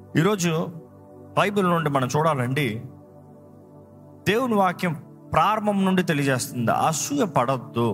ఈరోజు బైబిల్ నుండి మనం చూడాలండి దేవుని వాక్యం ప్రారంభం నుండి తెలియజేస్తుంది అసూయ పడద్దు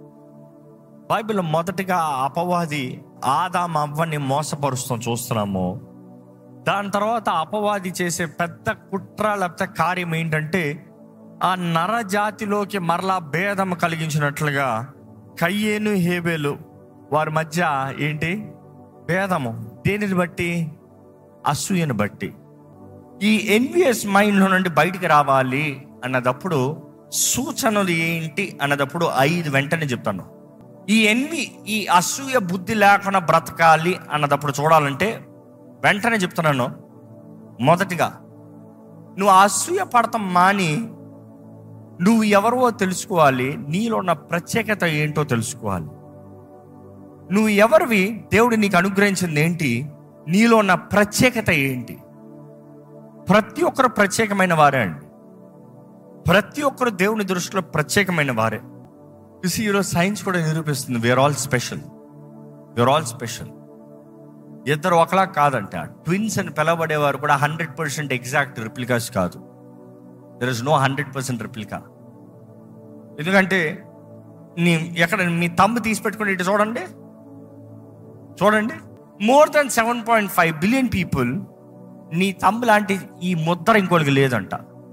బైబిల్ మొదటిగా అపవాది ఆదాం అవ్వని మోసపరుస్తాం చూస్తున్నాము దాని తర్వాత అపవాది చేసే పెద్ద కుట్ర లేకపోతే కార్యం ఏంటంటే ఆ నర జాతిలోకి మరలా భేదం కలిగించినట్లుగా కయ్యేను హేబేలు వారి మధ్య ఏంటి భేదము దేనిని బట్టి అసూయను బట్టి ఈ ఎన్విఎస్ మైండ్లో నుండి బయటికి రావాలి అన్నదప్పుడు సూచనలు ఏంటి అన్నదప్పుడు ఐదు వెంటనే చెప్తాను ఈ ఎన్వి ఈ అసూయ బుద్ధి లేకుండా బ్రతకాలి అన్నదప్పుడు చూడాలంటే వెంటనే చెప్తున్నాను మొదటిగా నువ్వు అసూయ పడతాం మాని నువ్వు ఎవరో తెలుసుకోవాలి నీలో ఉన్న ప్రత్యేకత ఏంటో తెలుసుకోవాలి నువ్వు ఎవరివి దేవుడు నీకు అనుగ్రహించింది ఏంటి నీలో ఉన్న ప్రత్యేకత ఏంటి ప్రతి ఒక్కరు ప్రత్యేకమైన వారే అండి ప్రతి ఒక్కరు దేవుని దృష్టిలో ప్రత్యేకమైన వారే చూసి ఈరోజు సైన్స్ కూడా నిరూపిస్తుంది where all special where all special ఇద్దరు ఒకలా కాదంట ట్విన్స్ అని పిలవబడేవారు కూడా హండ్రెడ్ పర్సెంట్ ఎగ్జాక్ట్ రిప్లికాస్ కాదు there is no hundred percent replica ఎందుకంటే నీ ఎక్కడ మీ తమ్ము తీసి పెట్టుకుని ఇటు చూడండి చూడండి more than seven point five billion people నీ తమ్ము లాంటి ఈ ముద్ర ఇంకోటికి లేదంట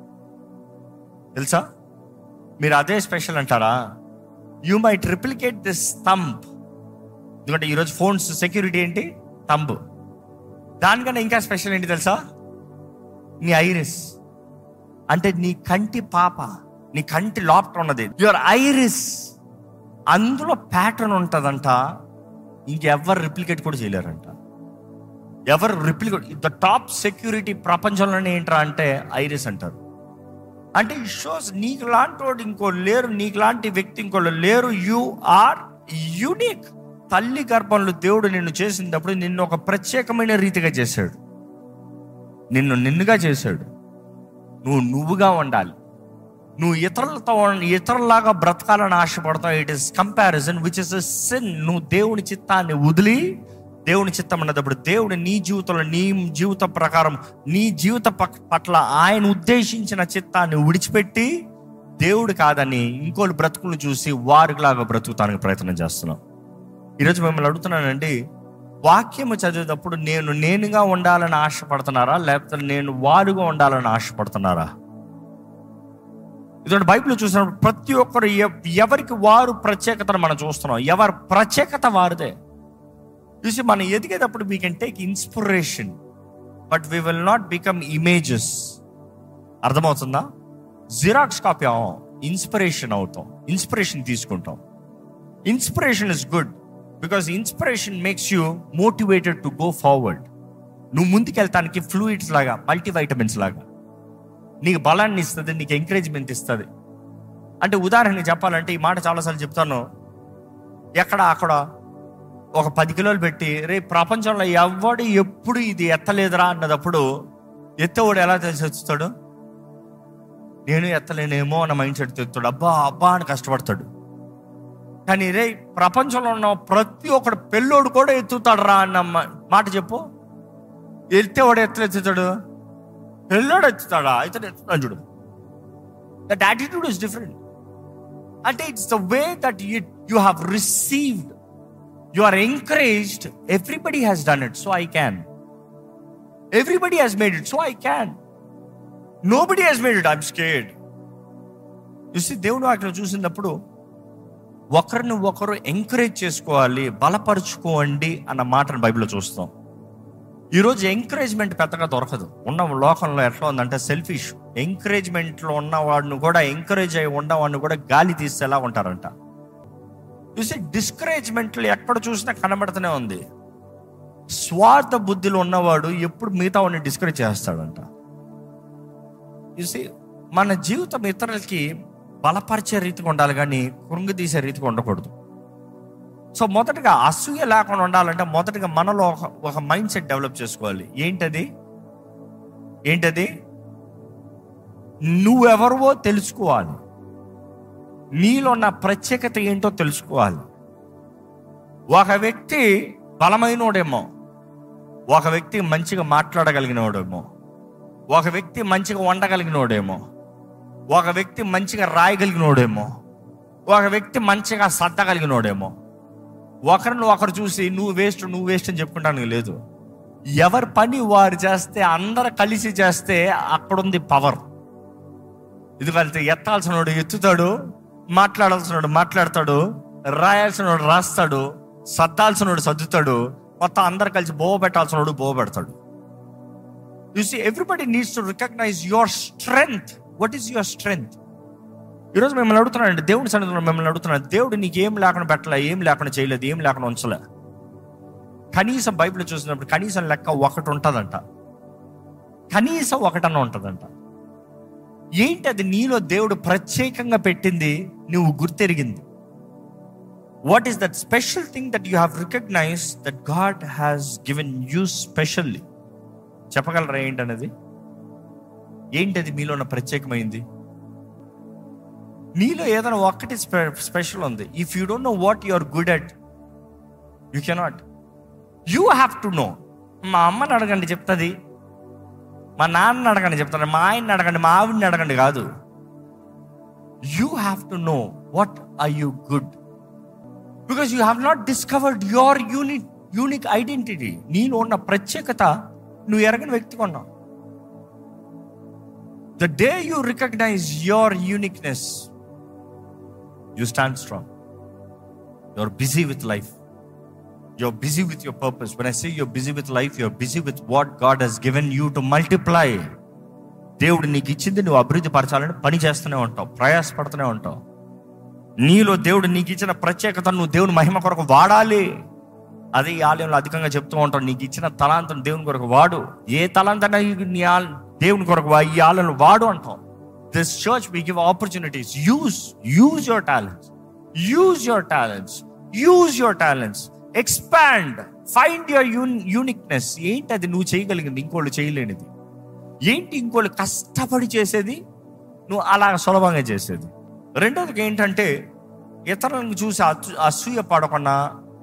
తెలుసా మీరు అదే స్పెషల్ అంటారా you might replicate this thumb ఎందుకంటే ఈరోజు ఫోన్స్ సెక్యూరిటీ ఏంటి తంబు దానికన్నా ఇంకా స్పెషల్ ఏంటి తెలుసా నీ ఐరిస్ అంటే నీ కంటి పాప నీ కంటి లోపట ఉన్నది యువర్ ఐరిస్ అందులో ప్యాటర్న్ ఉంటుందంట ఇంకెవ్వరు రిప్లికేట్ కూడా చేయలేరంట ఎవరు రిప్లికేట్ ద టాప్ సెక్యూరిటీ ప్రపంచంలోనే ఏంట్రా అంటే ఐరిస్ అంటారు అంటే ఇట్ షోస్ నీకు లాంటి వాడు ఇంకో లేరు నీకు లాంటి వ్యక్తి ఇంకో లేరు యు ఆర్ యునిక్ తల్లి గర్భంలో దేవుడు నిన్ను చేసినప్పుడు నిన్ను ఒక ప్రత్యేకమైన రీతిగా చేశాడు నిన్ను నిన్నుగా చేశాడు నువ్వు నువ్వుగా ఉండాలి నువ్వు ఇతరులతో ఉన్- ఇతరులాగా బ్రతకాలని ఆశపడతావు it is comparison which is sin నువ్వు దేవుని చిత్తాన్ని వదిలి దేవుని చిత్తం అన్నప్పుడు దేవుడు నీ జీవితంలో నీ జీవిత ప్రకారం నీ జీవిత పక్- పట్ల ఆయన ఉద్దేశించిన చిత్తాన్ని విడిచిపెట్టి దేవుడు కాదని ఇంకోళ్ళు బ్రతుకులు చూసి వారిలాగా బ్రతుకుతానికి ప్రయత్నం చేస్తున్నాం ఈరోజు మిమ్మల్ని అడుగుతున్నానండి వాక్యము చదివేటప్పుడు నేను నేనుగా ఉండాలని ఆశపడుతున్నారా లేకపోతే నేను వారుగా ఉండాలని ఆశపడుతున్నారా ఇటువంటి బైబిల్ చూసినప్పుడు ప్రతి ఒక్కరు ఎవ- ఎవరికి వారు ప్రత్యేకతను మనం చూస్తున్నాం ఎవరి ప్రత్యేకత వారిదే చూసి మనం ఎదిగేటప్పుడు we can take inspiration but we will not become images అర్థమవుతుందా జిరాక్స్ కాపీ అవ్వం ఇన్స్పిరేషన్ అవుతాం ఇన్స్పిరేషన్ తీసుకుంటాం inspiration is good because inspiration makes you motivated to go forward నువ్వు ముందుకెళ్తానికి ఫ్లూయిడ్స్ లాగా మల్టీవైటమిన్స్ లాగా నీకు బలాన్ని ఇస్తుంది నీకు ఎంకరేజ్మెంట్ ఇస్తుంది అంటే ఉదాహరణకి చెప్పాలంటే ఈ మాట చాలాసార్లు చెప్తాను ఎక్కడ అక్కడ ఒక పది కిలోలు పెట్టి రే ప్రపంచంలో ఎవడు ఎప్పుడు ఇది ఎత్తలేదురా అన్నదప్పుడు ఎత్తేవాడు ఎలా తెలిసి వచ్చుతాడు నేను ఎత్తలేనేమో అన్న మైండ్ సెట్ తెస్తాడు అబ్బా అబ్బా అని కష్టపడతాడు కానీ రే ప్రపంచంలో ఉన్న ప్రతి ఒక్కడు పెళ్ళోడు కూడా ఎత్తుతాడు రా అన్న మా- మాట చెప్పు ఎత్తేవాడు ఎత్తలు ఎత్తుతాడు పెళ్ళోడు ఎత్తుతాడా ఇతను ఎత్తుతాడు చూడు దట్ యాటిట్యూడ్ ఇస్ డిఫరెంట్ అంటే it's the way that you you have received you are encouraged everybody has done it so I can everybody has made it so I can nobody has made it I'm scared చూసి దేవుడు అక్కడ చూసినప్పుడు ఒకరిని ఒకరు encourage చేసుకోవాలి బలపరుచుకోండి అన్న మాటను బైబిల్లో చూస్తాం ఈరోజు ఎంకరేజ్మెంట్ పెద్దగా దొరకదు ఉన్న లోకంలో ఎట్లా ఉందంటే సెల్ఫిష్ ఎంకరేజ్మెంట్లో ఉన్నవాడిని కూడా ఎంకరేజ్ అయి ఉన్నవాడిని కూడా గాలి తీసేలా ఉంటారంట చూసి డిస్కరేజ్మెంట్లు ఎక్కడ చూసినా కనబడుతూనే ఉంది స్వార్థ బుద్ధిలో ఉన్నవాడు ఎప్పుడు మిగతా వాడిని డిస్కరేజ్ చేస్తాడంట చూసి మన జీవితం ఇతరులకి బలపరిచే రీతిగా ఉండాలి కానీ కృంగి తీసే రీతిగా ఉండకూడదు సో మొదటగా అసూయ లేకుండా ఉండాలంటే మొదటగా మనలో ఒక ఒక మైండ్ సెట్ డెవలప్ చేసుకోవాలి ఏంటది ఏంటది నువ్వెవరివో తెలుసుకోవాలి నీలో ఉన్న ప్రత్యేకత ఏంటో తెలుసుకోవాలి ఒక వ్యక్తి బలమైనోడేమో ఒక వ్యక్తి మంచిగా మాట్లాడగలిగినోడేమో ఒక వ్యక్తి మంచిగా వండగలిగినోడేమో ఒక వ్యక్తి మంచిగా రాయగలిగినోడేమో ఒక వ్యక్తి మంచిగా సర్దగలిగినోడేమో ఒకరిని ఒకరు చూసి నువ్వు వేస్ట్ నువ్వు వేస్ట్ అని చెప్పుకుంటానికి లేదు ఎవరి పని వారు చేస్తే అందరు కలిసి చేస్తే అక్కడుంది పవర్ ఎందుకంటే ఎత్తాల్సినోడు ఎత్తుతాడు మాట్లాడాల్సినోడు మాట్లాడతాడు రాయాల్సినోడు రాస్తాడు సర్దాల్సినోడు సర్దుతాడు మొత్తం అందరు కలిసి బోవ పెట్టాల్సినోడు బోవ పెడతాడు you see everybody needs to recognise your strength what is your strength ఈరోజు మిమ్మల్ని అడుగుతున్నానండి దేవుడి సన్నిధిలో మిమ్మల్ని అడుగుతున్నాను దేవుడు నీకు ఏం లేకుండా పెట్టలే ఏం లేకుండా చేయలేదు ఏం లేకుండా ఉంచలే కనీసం బైబిల్ చూసినప్పుడు కనీసం లెక్క ఒకటి ఉంటుందంట కనీసం ఒకటన్నా ఉంటుందంట ఏంటి అది నీలో దేవుడు ప్రత్యేకంగా పెట్టింది నువ్వు గుర్తెరిగింది what is that special thing that you have recognise that God has given you specially చెప్పగలరా ఏంటనేది ఏంటి అది మీలో ఉన్న ప్రత్యేకమైంది నీలో ఏదైనా ఒక్కటి స్పెషల్ ఉంది if you don't know what you are good at you cannot you have to know మా అమ్మని అడగండి చెప్తుంది మా నాన్నని అడగండి చెప్తాను మా ఆయన్ని అడగండి మా ఆవిడని అడగండి కాదు you have to know what are you good because you have not discovered your unique unique identity నీలో ఉన్న ప్రత్యేకత నువ్వు ఎరగని వ్యక్తి కొన్నావు the day you recognise your uniqueness you stand strong you are busy with life you're busy with your purpose. When I say you're busy with life, you're busy with what God has given you to multiply. దేవుడు నీకు ఇచ్చింది నువ్వు అభివృద్ధి పరచాలని పని చేస్తూనే ఉంటావు ప్రయాసపడుతూనే ఉంటావు నీలో దేవుడు నీకు ఇచ్చిన ప్రత్యేకత నువ్వు దేవుని మహిమ కొరకు వాడాలి అదే ఈ ఆలయంలో అధికంగా చెప్తూ ఉంటాం నీకు ఇచ్చిన తలాంతం దేవుని కొరకు వాడు ఏ తలాంతన నీ ఆల్- దేవుని కొరకు వా- ఈ ఆలయంలో వాడు అంటాం this church we give opportunities use use your talents use your talents use your talents expand find your యూన్ యూనిక్నెస్ ఏంటి అది నువ్వు చేయగలిగింది ఇంకోళ్ళు చేయలేనిది ఏంటి ఇంకోళ్ళు కష్టపడి చేసేది నువ్వు అలా సులభంగా చేసేది రెండోది ఏంటంటే ఇతరులను చూసి అసూ- అసూయ పడకుండా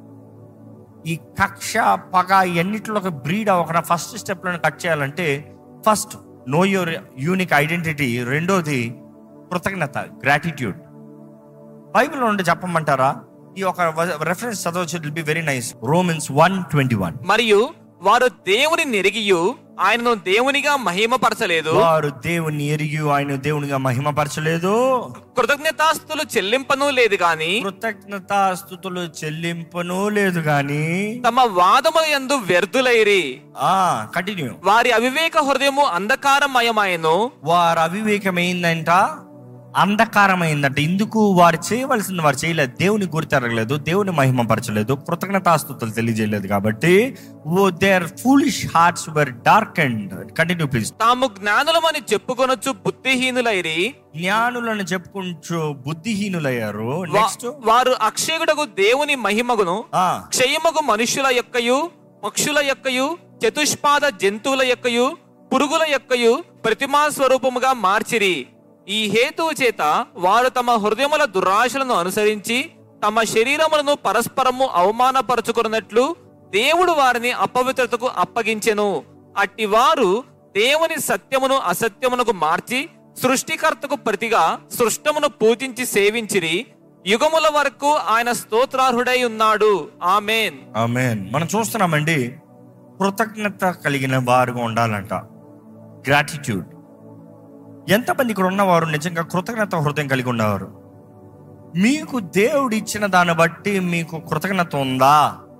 ఈ కక్ష పగ ఎన్నిటిలోకి బ్రీడ్ అవ్వకుండా ఫస్ట్ స్టెప్లను కట్ చేయాలంటే first know your unique identity రెండోది కృతజ్ఞత గ్రాటిట్యూడ్ బైబిల్ నుండి చెప్పమంటారా ఈ ఒక రెఫరెన్స్ చదవచ్చు it be very nice Romans one twenty one మరియు వారు దేవుని నెరిగియు ఆయనను దేవునిగా మహిమపరచలేదు వారు దేవుని ఎరిగి ఆయన దేవునిగా మహిమపరచలేదు కృతజ్ఞతాస్తులు చెల్లింపను లేదు గాని కృతజ్ఞత స్థుతులు చెల్లింపను లేదు గాని తమ వాదముల యందు వ్యర్థులైరి ఆ కంటిన్యూ వారి అవివేక హృదయము అంధకారమయమాయను వారు అవివేకమైందంట అంధకారమైందంట ఇందుకు వారు చేయవలసింది వారు చేయలేదు దేవుని గుర్తెరగలేదు దేవుని మహిమపరచలేదు కృతజ్ఞతాస్తుతులు తెలియజేయలేదు కాబట్టి oh their foolish hearts were dark and continue please తాము జ్ఞానులమని చెప్పుకొనొచ్చు బుద్ధిహీనులైరి జ్ఞానులను చెప్పుకుంటూ బుద్ధిహీనులయ్యారు వా- నెక్స్ట్ వారు అక్షయుడకు దేవుని మహిమగును క్షయమగు మనుష్యుల యొక్కయు పక్షుల యొక్కయు చతుష్పాద జంతువుల యొక్కయు పురుగుల యొక్కయు ప్రతిమా స్వరూపముగా మార్చిరి ఈ హేతువు చేత వారు తమ హృదయముల దురాశలను అనుసరించి తమ శరీరములను పరస్పరము అవమానపరుచుకున్నట్లు దేవుడు వారిని అపవిత్రతకు అప్పగించెను అట్టి వారు దేవుని సత్యమును అసత్యమునకు మార్చి సృష్టికర్తకు ప్రతిగా సృష్టమును పూజించి సేవించిరి యుగముల వరకు ఆయన స్తోత్రార్హుడై ఉన్నాడు ఆమెన్ ఆమెన్ మనం చూస్తున్నామండి కృతజ్ఞత కలిగిన వారుగా ఉండాలంట గ్రాటిట్యూడ్ ఎంతమంది ఇక్కడ ఉన్నవారు నిజంగా కృతజ్ఞత హృదయం కలిగి ఉన్నవారు మీకు దేవుడు ఇచ్చిన దాన్ని బట్టి మీకు కృతజ్ఞత ఉందా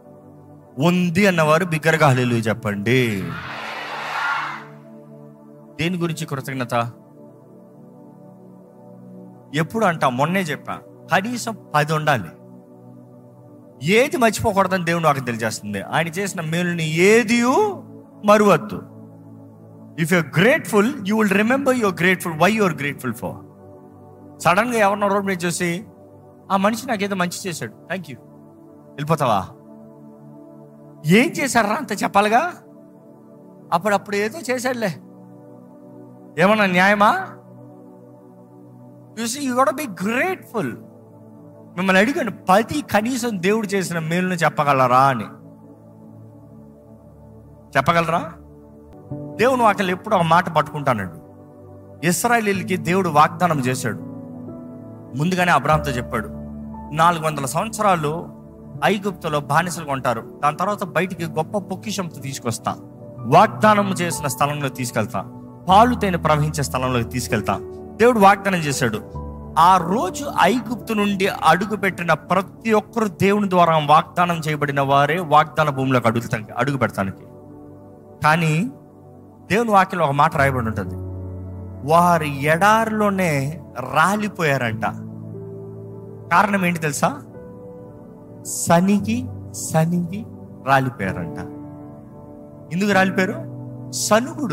ఉంది అన్నవారు బిగ్గరగా హల్లేలూయా చెప్పండి దేని గురించి కృతజ్ఞత ఎప్పుడు అంటా మొన్నే చెప్పా కనీసం పది ఉండాలి ఏది మర్చిపోకూడదని దేవుడు నాకు తెలియజేస్తుంది ఆయన చేసిన మేలుని ఏది మరువద్దు if your grateful you will remember your grateful why your grateful for సడన్గా ఎవరినో రోడ్ మీద చూసి ఆ మనిషి నాకేదో మంచి చేశాడు థ్యాంక్ యూ వెళ్ళిపోతావా ఏం చేశారా అంత చెప్పాలిగా అప్పుడప్పుడు ఏదో చేశాడులే ఏమన్నా న్యాయమా చూసి యూ గోట్ బి గ్రేట్ఫుల్ మిమ్మల్ని అడిగాను పది కనీసం దేవుడు చేసిన మేలును చెప్పగలరా అని చెప్పగలరా దేవుని వాక్యం ఎప్పుడు ఒక మాట పట్టుకుంటానండి ఇస్రాయలీలకి దేవుడు వాగ్దానం చేశాడు ముందుగానే అబ్రామ్తో చెప్పాడు నాలుగు వందల సంవత్సరాలు ఐగుప్తులో బానిసలు ఉంటారు దాని తర్వాత బయటికి గొప్ప పొక్కిషంతో తీసుకొస్తా వాగ్దానం చేసిన స్థలంలో తీసుకెళ్తా పాలు తేనె ప్రవహించే స్థలంలోకి తీసుకెళ్తా దేవుడు వాగ్దానం చేశాడు ఆ రోజు ఐగుప్తు నుండి అడుగు పెట్టిన ప్రతి ఒక్కరు దేవుని ద్వారా వాగ్దానం చేయబడిన వారే వాగ్దాన భూమిలోకి అడుగుతా అడుగు పెడతానికి కానీ దేవుని వాక్యంలో ఒక మాట రాయబడి ఉంటుంది వారు ఎడారిలోనే రాలిపోయారంట కారణం ఏంటి తెలుసా సనిగి సనిగి రాలిపోయారంట ఎందుకు రాలిపోయారు సనుగుడు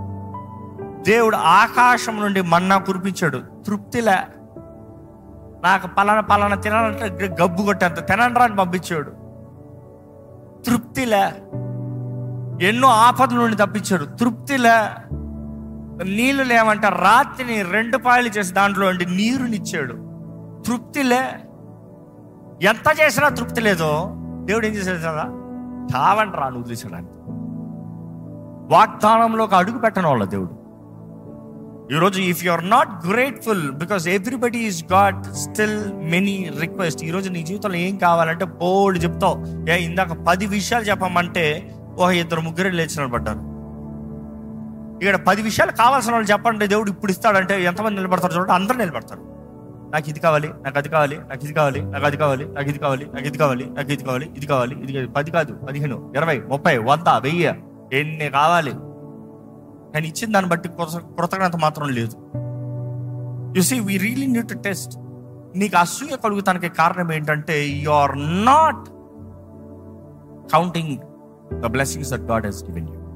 దేవుడు ఆకాశం నుండి మన్నా కురిపించాడు తృప్తిలే నాకు పలానా పలానా తినాలంటే గబ్బు కొట్టేంత తినండ్రా అని పంపించాడు తృప్తిలే ఎన్నో ఆపదల నుండి తప్పించాడు తృప్తిలే నీళ్లు లేవంట రాత్రిని రెండు పాయలు చేసి దాంట్లో ఉండి నీరునిచ్చాడు తృప్తిలే ఎంత చేసినా తృప్తి లేదో దేవుడు ఏం చేశాడు కదా చావండి రా నువ్వు తీసడానికి వాగ్దానంలోకి అడుగు పెట్టడం వల్ల దేవుడు ఈరోజు if you are not grateful because everybody is got still many request ఈరోజు నీ జీవితంలో ఏం కావాలంటే బోల్డ్ చెప్తావు ఏ ఇందాక పది విషయాలు చెప్పమంటే ఒక ఇద్దరు ముగ్గురు లేచిన పడ్డారు ఇక్కడ పది విషయాలు కావాల్సిన వాళ్ళు చెప్పండి దేవుడు ఇప్పుడు ఇస్తాడంటే ఎంతమంది నిలబడతారు చూడండి అందరూ నిలబడతారు నాకు ఇది కావాలి నాకు అది కావాలి నాకు ఇది కావాలి నాకు అది కావాలి నాకు ఇది కావాలి నాకు ఇది కావాలి నాకు ఇది కావాలి ఇది కావాలి ఇది కావాలి పది కాదు పదిహేను ఇరవై ముప్పై వంద వెయ్యి ఎన్ని కావాలి కానీ ఇచ్చిన దాన్ని బట్టి కృత- కృతజ్ఞత మాత్రం లేదు you see we really need to test నీకు అసూయ కలుగుతానికి కారణం ఏంటంటే you are not counting the blessings that God has given you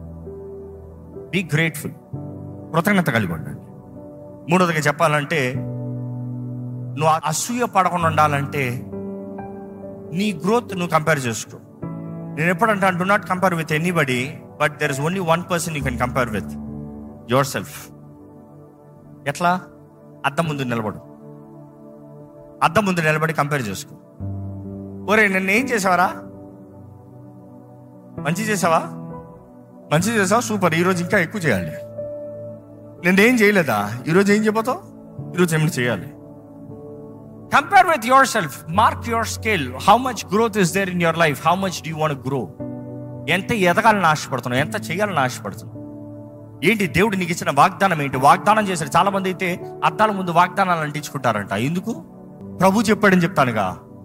be grateful కృతజ్ఞత కలిగి ఉండండి మూడోదిగా చెప్పాలంటే నువ్వు అసూయ పడకుండా ఉండాలంటే నీ గ్రోత్ నువ్వు కంపేర్ చేసుకో నేను ఎప్పుడంటే do not compare with anybody but there is only one person you can compare with yourself ఎట్లా అద్దం ముందు నిలబడు అద్దం ముందు నిలబడి కంపేర్ చేసుకో ఒరే నిన్న ఏం చేసావరా మంచి చేసావా మంచి చేసావా సూపర్ ఈరోజు ఇంకా ఎక్కువ చేయాలి నిన్నేం చేయలేదా ఈరోజు ఏం చెప్పతావు ఈరోజు ఏమైనా చేయాలి compare with yourself mark your scale how much growth is there in your life how much do want grow ఎంత ఎదగాలని ఆశపడుతున్నావు ఎంత చేయాలని ఆశపడుతున్నావు ఏంటి దేవుడు నీకు ఇచ్చిన వాగ్దానం ఏంటి వాగ్దానం చేశాడు చాలా మంది అయితే అద్దాల ముందు వాగ్దానాలు అంటించుకుంటారంట ఎందుకు ప్రభు చెప్పాడని చెప్తానుగా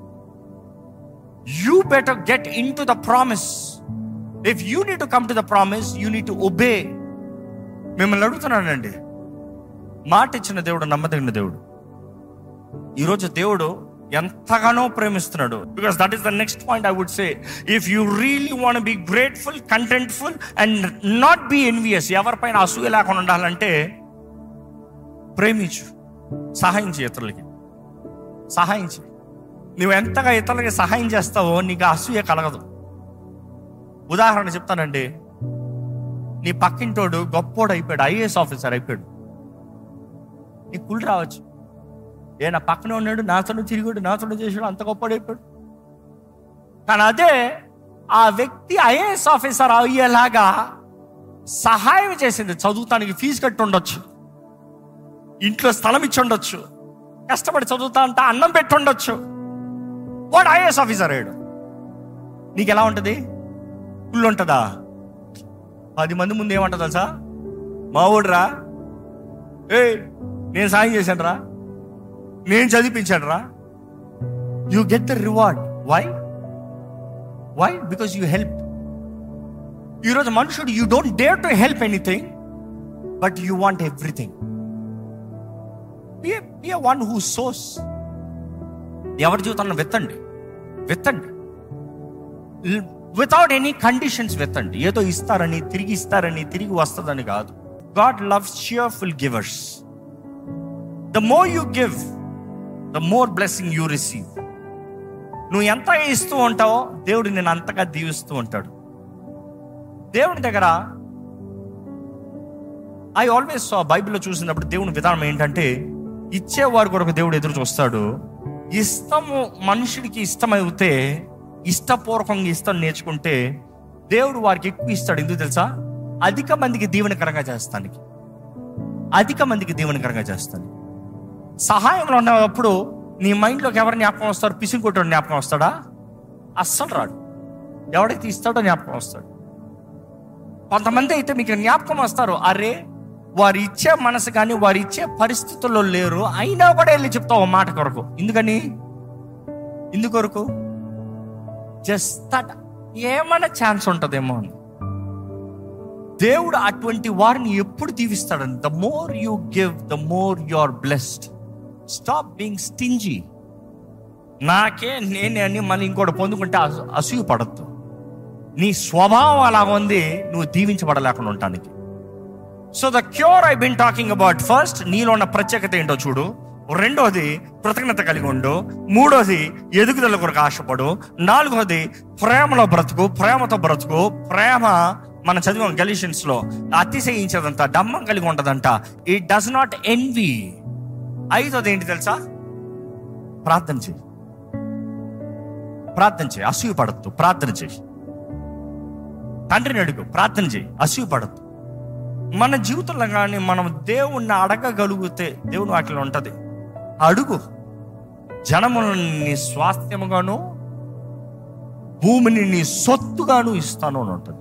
you better get in to the promise if you need to come to the promise you need to obey మిమ్మల్ని అడుగుతున్నానండి మాట ఇచ్చిన దేవుడు నమ్మదగిన దేవుడు ఈరోజు దేవుడు ఎంతగానో ప్రేమిస్తున్నాడు because that is the next point I would say if you really want be grateful contentful and not be envious ఎవరిపైన అసూయ లేకుండా ఉండాలంటే ప్రేమించు సహాయం చేయి ఇతరులకి సహాయం చేయి నువ్వు ఎంతగా ఇతరులకి సహాయం చేస్తావో నీకు ఆ అసూయ కలగదు ఉదాహరణ చెప్తానండి నీ పక్కింటోడు గొప్పోడు అయిపోయాడు ఐఏఎస్ ఆఫీసర్ అయిపోయాడు నీకు కుళ్ళు రావచ్చు ఏ నా పక్కనే ఉన్నాడు నాతోనే తిరిగాడు నాతోనే చేసాడు అంత గొప్పడు అయిపోయాడు కానీ అదే ఆ వ్యక్తి ఐఏఎస్ ఆఫీసర్ అయ్యేలాగా సహాయం చేసింది చదువుతానికి ఫీజు కట్టి ఉండొచ్చు ఇంట్లో స్థలం ఇచ్చి ఉండొచ్చు కష్టపడి చదువుతా అంటే అన్నం పెట్టి ఉండొచ్చు వాడు ఐఏఎస్ ఆఫీసర్ అయ్యాడు నీకు ఎలా ఉంటుంది కుళ్ళు ఉంటుందా పది మంది ముందు ఏమంటుంది తెలుసా మా ఊడురా ఏ నేను సాయం చేశాను రా నేను చదివించాను రా you get the reward why why because you help ఈరోజు మనుషుడు you don't dare to help anything but you want everything one who sows ఎవరి జీవితంలో వెత్తండి వెత్తండి వితౌట్ ఎనీ కండిషన్స్ వెత్తండి ఏదో ఇస్తారని తిరిగి ఇస్తారని తిరిగి వస్తుందని కాదు God loves cheerful givers the more you give the more blessing you receive నువ్వు ఎంత ఇస్తూ ఉంటావో దేవుడు నేను అంతగా దీవిస్తూ ఉంటాడు దేవుని దగ్గర ఐ ఆల్వేస్ బైబిల్లో చూసినప్పుడు దేవుని విధానం ఏంటంటే ఇచ్చేవారు కొరకు దేవుడు ఎదురు చూస్తాడు ఇష్టము మనుషుడికి ఇష్టమైతే ఇష్టపూర్వకంగా ఇష్టం నేర్చుకుంటే దేవుడు వారికి ఎక్కువ ఇస్తాడు ఎందుకు తెలుసా అధిక మందికి దీవెనకరంగా చేస్తానికి అధిక మందికి దీవెనకరంగా చేస్తాను సహాయంలో ఉన్నప్పుడు నీ మైండ్లోకి ఎవరు జ్ఞాపకం వస్తారు పిసికొట్టాడు జ్ఞాపకం వస్తాడా అస్సలు రాడు ఎవడైతే ఇస్తాడో జ్ఞాపకం వస్తాడు కొంతమంది అయితే మీకు జ్ఞాపకం వస్తారు అరే వారు ఇచ్చే మనసు కానీ వారు ఇచ్చే పరిస్థితుల్లో లేరు అయినా కూడా వెళ్ళి చెప్తావు మాట కొరకు ఎందుకని ఎందుకొరకు జస్ట్ దట్ ఏమైనా ఛాన్స్ ఉంటుందేమో అని దేవుడు అటువంటి వారిని ఎప్పుడు దీవిస్తాడని the more you give the more you are blessed stop being stingy నాకే నేనే అని మళ్ళీ ఇంకోటి పొందుకుంటే అసూ- అసూయ పడద్దు నీ స్వభావం అలా ఉంది నువ్వు దీవించబడలేకుండా ఉండటానికి so the cure I been talking about first నీలో ఉన్న ప్రత్యేకత ఏంటో చూడు రెండోది కృతజ్ఞత కలిగి ఉండు మూడోది ఎదుగుదల కొరకు ఆశపడు నాలుగోది ప్రేమలో బ్రతుకు ప్రేమతో బ్రతుకు ప్రేమ మనం చదివాం గలీషన్స్ లో అతిశయించదంట డమ్మం కలిగి ఉంటదంట ఇట్ డస్ నాట్ ఎన్వి ఐదోది ఏంటి తెలుసా ప్రార్థన చేయి ప్రార్థన చేయి అసూయ పడద్దు ప్రార్థన చేయి తండ్రిని అడుగు ప్రార్థన చేయి అసూయ పడద్దు మన జీవితంలో కానీ మనం దేవుణ్ణి అడగగలిగితే దేవుని వాటిలో ఉంటది అడుగు జనములను నీ స్వాస్థ్యముగాను భూమిని నీ సొత్తుగాను ఇస్తాను అని ఉంటుంది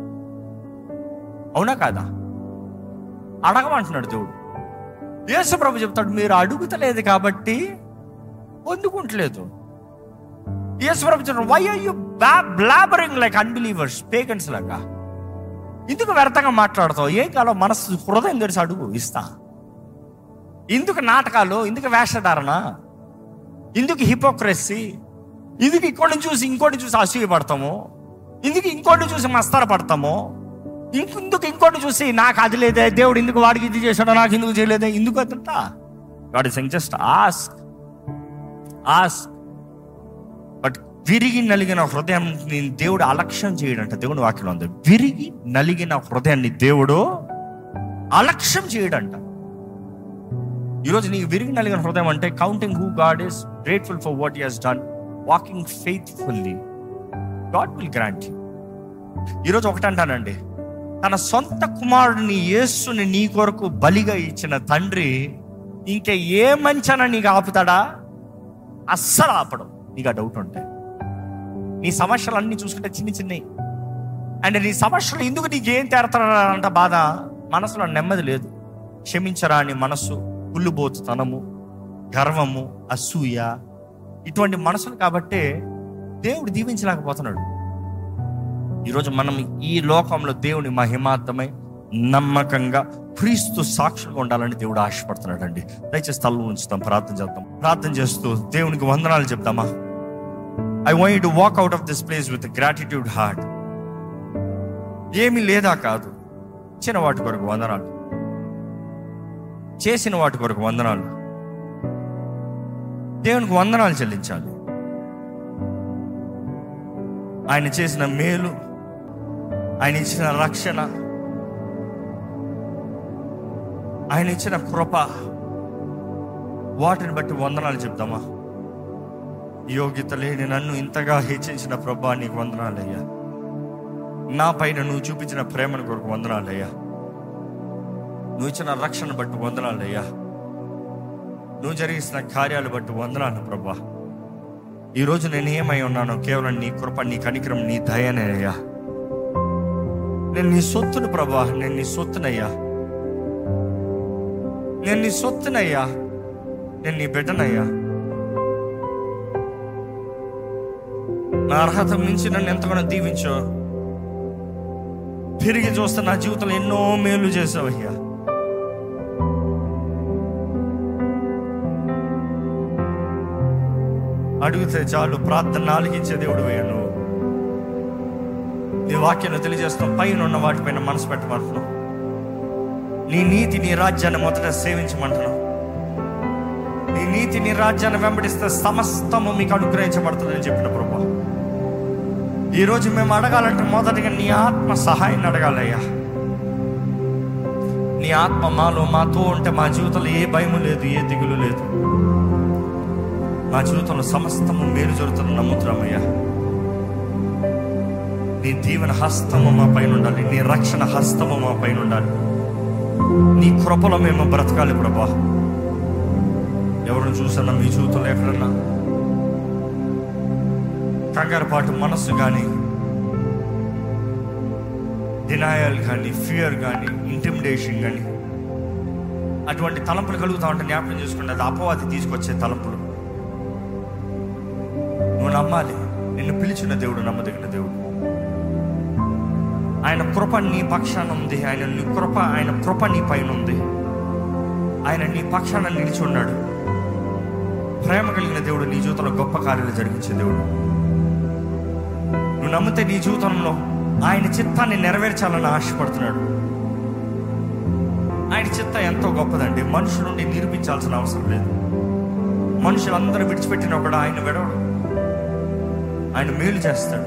అవునా కాదా అడగమంటున్నాడు దేవుడు యేసు ప్రభు చెప్తాడు మీరు అడుగుతలేదు కాబట్టి పొందుకుంటలేదు యేసు ప్రభు చెప్తాడు why are you blabbering like unbelievers pagans లాగా ఎందుకు వ్యర్థంగా మాట్లాడతావు ఏం కాలో మనసు హృదయం తెరిచి అడుగు ఇస్తా ఎందుకు నాటకాలు ఎందుకు వేషధారణ ఎందుకు హిపోక్రసీ ఎందుకు ఇంకోటిని చూసి ఇంకోటి చూసి అసూయ పడతాము ఎందుకు ఇంకోటి చూసి మస్తార పడతాము ఇంకెందుకు ఇంకోటి చూసి నాకు అది లేదే దేవుడు ఎందుకు వాడికి ఇది చేశాడో నాకు ఎందుకు చేయలేదే ఎందుకు అదంతా వాడి జస్ట్ ఆస్క్ ఆస్క్ బట్ విరిగి నలిగిన హృదయం దేవుడు అలక్ష్యం చేయడంట దేవుని వాక్యం ఉంది విరిగి నలిగిన హృదయాన్ని దేవుడు అలక్ష్యం చేయడంట ఈరోజు నీకు విరిగి నలిగిన హృదయం అంటే counting who God is grateful for what has done walking faithfully God will grant you ఈరోజు ఒకటి అంటానండి తన సొంత కుమారుడిని యేసుని నీ కొరకు బలిగా ఇచ్చిన తండ్రి ఇంకా ఏ మంచన నీకు ఆపుతాడా అస్సలు ఆపడం నీకు ఆ డౌట్ ఉంటే నీ సమస్యలు అన్ని చూసుకుంటే చిన్న చిన్నవి అండ్ నీ సమస్యలు ఎందుకు నీకు ఏం తేరతాడంట బాధ మనసులో నెమ్మది లేదు క్షమించరాని మనస్సు కుళ్ళుబోతుతనము గర్వము అసూయ ఇటువంటి మనసులు కాబట్టే దేవుడు దీవించలేకపోతున్నాడు ఈరోజు మనం ఈ లోకంలో దేవుని మహిమార్థమై నమ్మకంగా క్రీస్తు సాక్షులుగా ఉండాలని దేవుడు ఆశపడుతున్నాడు అండి దయచేసి తల ఉంచుతాం ప్రార్థన చేద్దాం ప్రార్థన చేస్తూ దేవునికి వందనాలు చెప్తామా I want to walk out of this place with gratitude heart ఏమీ లేదా కాదు ఇచ్చిన వాటి కొరకు వందనాలు చేసిన వాటి కొరకు వందనాలు దేవునికి వందనాలు చెల్లించాలి ఆయన చేసిన మేలు ఆయన ఇచ్చిన రక్షణ ఆయన ఇచ్చిన కృప వాటిని బట్టి వందనాలు చెప్తామా యోగ్యత లేని నన్ను ఇంతగా హెచ్చించిన ప్రభా నీకు వందనాలయ్యా నా పైన నువ్వు చూపించిన ప్రేమను కొరకు వందనాలయ్యా నువ్వు ఇచ్చిన రక్షణ బట్టి వందనాలయ్యా నువ్వు జరిగిస్తున్న కార్యాలు బట్టి వందనాలు ప్రభా ఈరోజు నేను ఏమై ఉన్నానో కేవలం నీ కృప నీ కనికరం నీ దయనే అయ్యా నేను నీ సొత్తును ప్రభా నేను నీ సొత్తునయ్యా నేను నీ సొత్తునయ్యా నేను నీ బిడ్డనయ్యా నా అర్హత మించి నన్ను ఎంతగానో దీవించో తిరిగి చూస్తే నా జీవితంలో ఎన్నో మేలు చేసావయ్యా అడిగితే చాలు ప్రార్థన ఆలకించే దేవుడు అయ్యా నువ్వు నీ వాక్యాన్ని తెలియజేస్తాం పైన ఉన్న వాటిపైన మనసు పెట్టమంటున్నావు నీ నీతి నీ రాజ్యాన్ని మొదట సేవించమంటున్నావు నీ నీతి నీ రాజ్యాన్ని వెంబడిస్తే సమస్తము మీకు అనుగ్రహించబడుతుందని చెప్పిన ప్రభా ఈరోజు మేము అడగాలంటే మొదటిగా నీ ఆత్మ సహాయాన్ని అడగాలయ్యా నీ ఆత్మ మాలో మాతో ఉంటే మా జీవితంలో ఏ భయము లేదు ఏ దిగులు లేదు మా జీవితంలో సమస్తము మేలు జరుగుతున్న నమ్ముతున్నామయ్యా నీ దీవెన హస్తము మా పైన ఉండాలి నీ రక్షణ హస్తము మా పైన ఉండాలి నీ కృపలో మేము బ్రతకాలి ప్రభా ఎవరిని చూసన్నా మీ జీవితంలో ఎక్కడన్నా కంగారుపాటు మనస్సు కానీ డినాయల్ కానీ ఫియర్ కానీ ఇంటిమిడేషన్ కానీ అటువంటి తలంపులు కలుగుతా ఉంటే జ్ఞాపకం చేసుకుంటే అది అపవాది తీసుకొచ్చే తలంపులు నువ్వు నమ్మాలి నిన్ను పిలిచిన దేవుడు నమ్మదగిన దేవుడు ఆయన కృప నీ పక్షాన ఉంది ఆయన నీ కృప ఆయన కృప నీ పైన ఉంది ఆయన నీ పక్షాన నిలిచి ఉన్నాడు ప్రేమ కలిగిన దేవుడు నీ జీవితంలో గొప్ప కార్యాలు జరిగించే దేవుడు నువ్వు నమ్మితే నీ జీవితంలో ఆయన చిత్తాన్ని నెరవేర్చాలని ఆశపడుతున్నాడు ఆయన చిత్తం ఎంతో గొప్పదండి మనుషుల నుండి నిరూపించాల్సిన అవసరం లేదు మనుషులందరూ విడిచిపెట్టిన కూడా ఆయన విడవడు ఆయన మేలు చేస్తాడు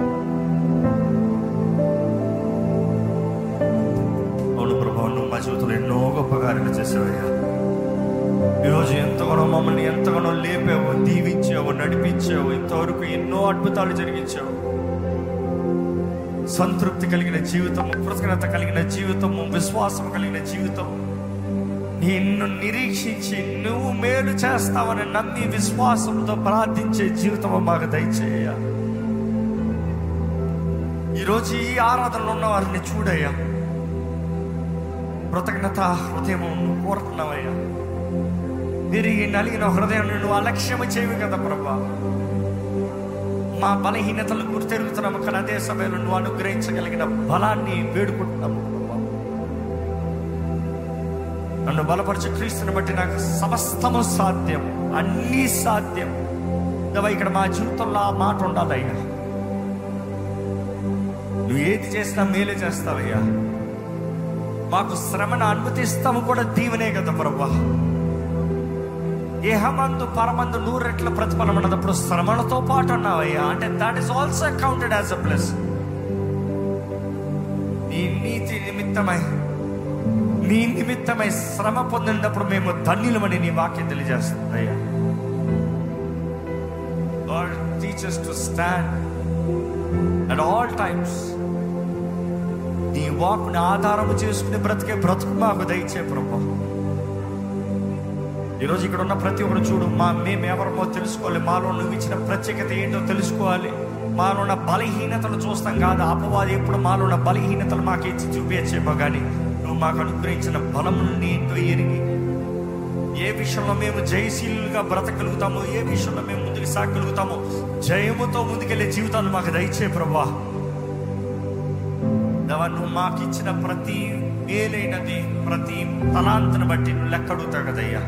అవును ప్రభావ నువ్వు మా జీవితంలో ఎన్నో గొప్ప కార్యాలు చేసావయ్యా ఈరోజు ఎంతగానో మమ్మల్ని ఎంతగానో లేపావు దీవించావు నడిపించావు ఇంతవరకు ఎన్నో అద్భుతాలు జరిగించావు సంతృప్తి కలిగిన జీవితము కృతజ్ఞత కలిగిన జీవితము విశ్వాసం కలిగిన జీవితం నిన్ను నిరీక్షించి నువ్వు మేలు చేస్తావని నమ్మి విశ్వాసంతో ప్రార్థించే జీవితం మాకు దయచేయ ఈరోజు ఈ ఆరాధనలో ఉన్న వారిని చూడయ్యా కృతజ్ఞత హృదయం నువ్వు కోరుతున్నావయ్యా తిరిగి నలిగిన హృదయం నువ్వు అలక్ష్యము చేయవు కదా ప్రభా మా బలహీనతలు గుర్తెరుగుతున్నాము కానీ అదే సమయంలో నువ్వు అనుగ్రహించగలిగిన బలాన్ని వేడుకుంటున్నాము ప్రభా. నన్ను బలపరిచే క్రీస్తుని బట్టి నాకు సమస్తము సాధ్యం అన్నీ సాధ్యం దేవా ఇక్కడ మా జీవితంలో ఆ మాట ఉండాలయ్యా నువ్వు ఏది చేసినా మేలే చేస్తావయ్యా మాకు శ్రమను అనుమతిస్తాము కూడా దీవెనే కదా ప్రభా ఏహమందు పరమందు నూరు రెట్ల ప్రతిఫలం ఉన్నప్పుడు శ్రమలతో పాటు అన్నావయ్యా అంటే that is also counted as a plus నీ నీతి నిమిత్తమై నీ నిమిత్తమై శ్రమ పొందినప్పుడు మేము ధన్యులమని నీ వాక్యం తెలియజేస్తుంది అయ్యా God teach us to stand at all times నీ వాక్ని ఆధారము చేసుకుని బ్రతికే బ్రతుకు మాకు దయచే ప్రభా ఈరోజు ఇక్కడ ఉన్న ప్రతి ఒక్కరు చూడు మా మేము ఎవరమో తెలుసుకోవాలి మాలో నువ్వు ఇచ్చిన ప్రత్యేకత ఏంటో తెలుసుకోవాలి మాలో ఉన్న బలహీనతలు చూస్తాం కాదు అపవాది ఎప్పుడు మాలో ఉన్న బలహీనతలు మాకు ఇచ్చి చూపించేమో కానీ నువ్వు మాకు అనుగ్రహించిన బలముని ఏంటో ఎరిగి ఏ విషయంలో మేము జయశీలుగా బ్రతకగలుగుతామో ఏ విషయంలో మేము ముందుకు సాగలుగుతామో జయముతో ముందుకెళ్ళే జీవితాలు మాకు దయచే ప్రభా దేవా నువ్వు మాకు ఇచ్చిన ప్రతి మేలైనది ప్రతి తలాంతను బట్టి నువ్వు లెక్క అడుగుతావు కదయ్యా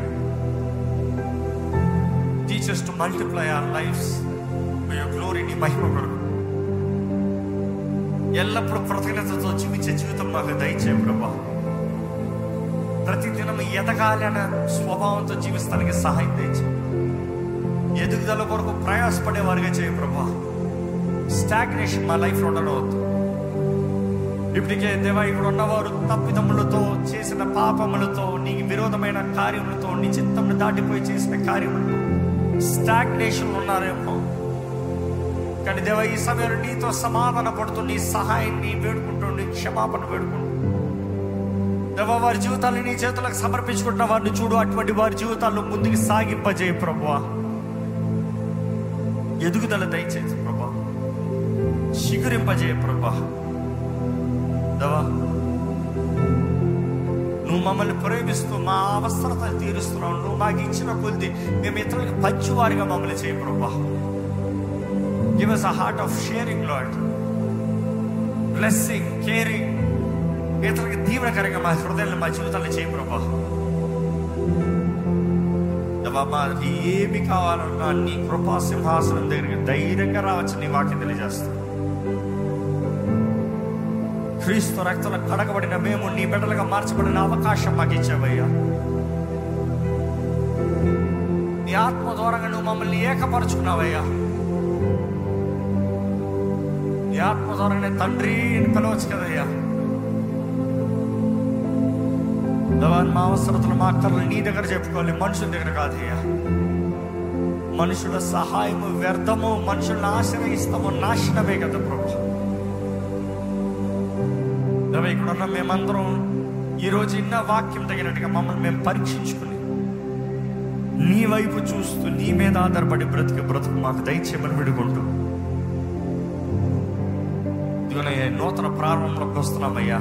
teachers to multiply our lifes glory నీ మహిమ కొరకు ఎల్లప్పుడూ కృతజ్ఞతతో జీవించే జీవితం మాకు దయచే ప్రభా ప్రతిదినం ఎదగాలి అన్న స్వభావంతో జీవిస్తానికి సహాయం దయచే ఎదుగుదల కొరకు ప్రయాసపడే వారిగా చేయ ప్రభా స్టాగ్నేషన్ మా లైఫ్లో ఉండవద్దు ఇప్పటికే దేవా ఇక్కడ ఉన్నవారు తప్పిదములతో చేసిన పాపములతో నీకు విరోధమైన కార్యములతో నీ చిత్తమును దాటిపోయి చేసిన కార్యములతో స్టాగ్నేషన్ ఉన్నారేమో కానీ దేవ ఈ సమయంలో నీతో సమాధాన పడుతూ నీ సహాయాన్ని వేడుకుంటూ నీ క్షమాపణ వేడుకుంటూ దేవ వారి జీవితాన్ని నీ చేతులకు సమర్పించుకుంటున్న వారిని చూడు అటువంటి వారి జీవితాల్లో ముందుకు సాగింపజేయ ప్రభువా ఎదుగుదల దయచేసి ప్రభా చిగురింపజేయ ప్రభా దేవా నువ్వు మమ్మల్ని ప్రేమిస్తూ మా అవసరతలు తీరుస్తున్నావు నువ్వు మాకు ఇచ్చిన కొద్ది మేము ఇతరులకు పంచువారిగా మమ్మల్ని చేయ ప్రభా give us a heart of sharing Lord blessing caring ఇతరులకు దీవెనకరంగా మా హృదయాన్ని మా జీవితాన్ని చేయ ప్రభా దేవా, మాకు ఏమి కావాలన్నా నీ కృపా సింహాసనం దగ్గరికి ధైర్యంగా రావచ్చు నీ వాక్యం తెలియజేస్తాను క్రీస్తు రక్తంలో కడగబడిన మేము నీ బిడ్డలుగా మార్చబడిన అవకాశం మాకు ఇచ్చావయ్యా నీ ఆత్మ ద్వారా నువ్వు మమ్మల్ని ఏకపరుచుకున్నావయ్యా నీ ఆత్మ ద్వారానే తండ్రి అని పిలవచ్చు కదయ్యా దేవా, మా అవసరతలు మా అక్కర్లు నీ దగ్గర చెప్పుకోవాలి మనుషుల దగ్గర కాదయ్యా మనుషుల సహాయము వ్యర్థము మనుషులను ఆశ్రయిస్తాము నాశనమే కదా ప్రభు దేవా ఇక్కడ ఉన్న మేమందరం ఈరోజు ఇన్న వాక్యం తగినట్టుగా మమ్మల్ని మేము పరీక్షించుకుని నీ వైపు చూస్తూ నీ మీద ఆధారపడి బ్రతికి బ్రతుకు మాకు దయచేయమని విడుకుంటూ ఇదిగోనయ్యా నూతన ప్రారంభంలోకి వస్తున్నామయ్యా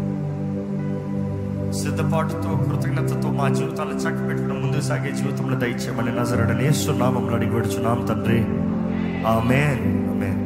సిద్ధపాటుతో కృతజ్ఞతతో మా జీవితాలు చక్క పెట్టుకుని ముందు సాగే జీవితంలో దయచేయమని నజరడని నామంలో అడిగి పెడుచున్నాం తండ్రి ఆమెన్ ఆమెన్